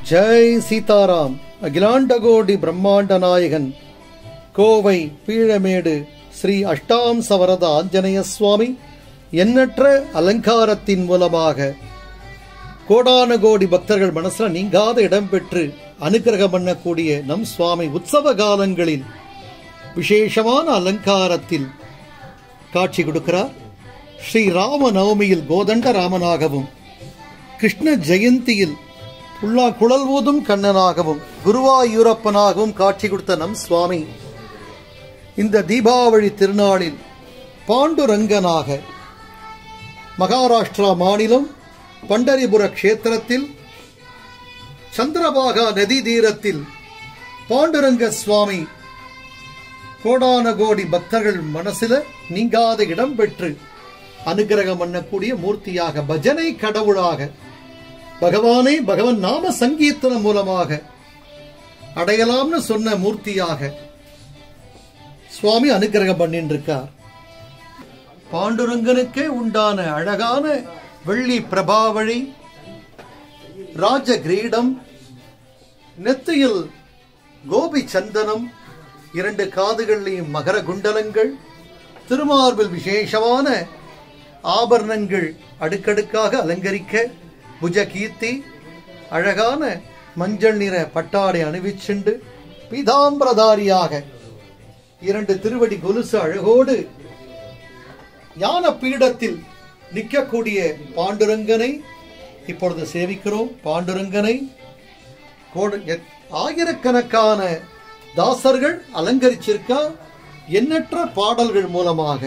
ஜெய் சீதாராம் அகிலாண்டகோடி பிரம்மாண்ட நாயகன் கோவை பீழமேடு ஸ்ரீ அஷ்டாம் சவரத ஆஞ்சநேய சுவாமி எண்ணற்ற அலங்காரத்தின் மூலமாக கோடான கோடி பக்தர்கள் மனசுல நீங்காத இடம் பெற்று அனுக்கிரகம் பண்ணக்கூடிய நம் சுவாமி உற்சவ காலங்களில் விசேஷமான அலங்காரத்தில் காட்சி கொடுக்கிறார் ஸ்ரீ ராம நவமியில் கோதண்ட ராமனாகவும் கிருஷ்ண ஜெயந்தியில் புல்லா குழல் ஊதும் கண்ணனாகவும் குருவாயூரப்பனாகவும் காட்சி கொடுத்த நம் சுவாமி இந்த தீபாவளி திருநாளில் பாண்டுரங்கனாக மகாராஷ்டிரா மாநிலம் பண்டரிபுர க்ஷேத்திரத்தில் சந்திரபாகா நதி தீரத்தில் பாண்டுரங்க சுவாமி கோடான கோடி பக்தர்கள் மனசுல நீங்காத இடம் பெற்று அனுகிரகம் பண்ணக்கூடிய மூர்த்தியாக பஜனை கடவுளாக பகவானை பகவன் நாம சங்கீர்த்தனம் மூலமாக அடையலாம்னு சொன்ன மூர்த்தியாக சுவாமி அனுகிரகம் பண்ணிட்டு இருக்கார் பாண்டுரங்கனுக்கே உண்டான அழகான வெள்ளி பிரபாவழி ராஜ கிரீடம் நெத்தியில் கோபி சந்தனம் இரண்டு காதுகளிலையும் மகர குண்டலங்கள் திருமார்பில் விசேஷமான ஆபரணங்கள் அடுக்கடுக்காக அலங்கரிக்க புஜ கீர்த்தி அழகான மஞ்சள் நிற பட்டாடை அணிவிச்சுண்டு பீதாம்பரதாரியாக இரண்டு திருவடி கொலுசு அழகோடு ஞான பீடத்தில் நிற்கக்கூடிய பாண்டுரங்கனை இப்பொழுது சேவிக்கிறோம் பாண்டுரங்கனை கோடு- எத்- ஆயிரக்கணக்கான தாசர்கள் அலங்கரிச்சிருக்கா எண்ணற்ற பாடல்கள் மூலமாக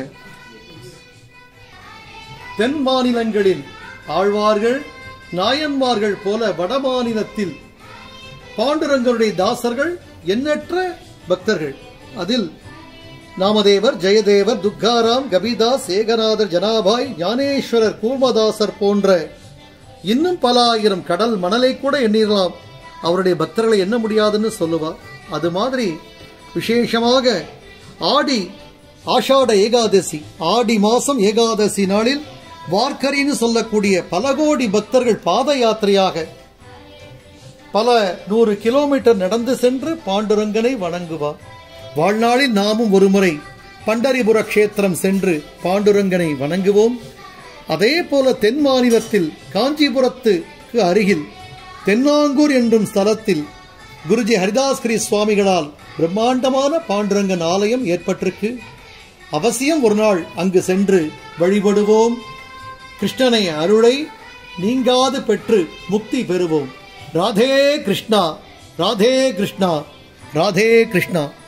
தென் மாநிலங்களில் ஆழ்வார்கள் நாயன்மார்கள் போல வட மாநிலத்தில் பாண்டுரங்கனுடைய தாசர்கள் எண்ணற்ற பக்தர்கள் அதில் நாமதேவர் ஜெயதேவர் துக்காராம் கபிதாஸ் ஏகநாதர் ஜனாபாய் ஞானேஸ்வரர் கூர்மதாசர் போன்ற இன்னும் பல ஆயிரம் கடல் மணலை கூட எண்ணிடலாம் அவருடைய பக்தர்களை எண்ண முடியாதுன்னு சொல்லுவார் அது மாதிரி விசேஷமாக ஆடி ஆஷாட ஏகாதசி ஆடி மாசம் ஏகாதசி நாளில் வார்க்கரின்னு சொல்லக்கூடிய பல கோடி பக்தர்கள் பாத யாத்திரையாக பல நூறு கிலோமீட்டர் நடந்து சென்று பாண்டுரங்கனை வணங்குவார் வாழ்நாளில் நாமும் ஒருமுறை பண்டரிபுர க்ஷேத்திரம் சென்று பாண்டுரங்கனை வணங்குவோம் அதே போல தென் மாநிலத்தில் காஞ்சிபுரத்துக்கு அருகில் தென்னாங்கூர் என்றும் ஸ்தலத்தில் குருஜி ஹரிதாஸ்கிரி சுவாமிகளால் பிரம்மாண்டமான பாண்டுரங்கன் ஆலயம் ஏற்பட்டிருக்கு அவசியம் ஒரு நாள் அங்கு சென்று வழிபடுவோம் கிருஷ்ணனை அருளை நீங்காது பெற்று முக்தி பெறுவோம் ராதே கிருஷ்ணா ராதே கிருஷ்ணா ராதே கிருஷ்ணா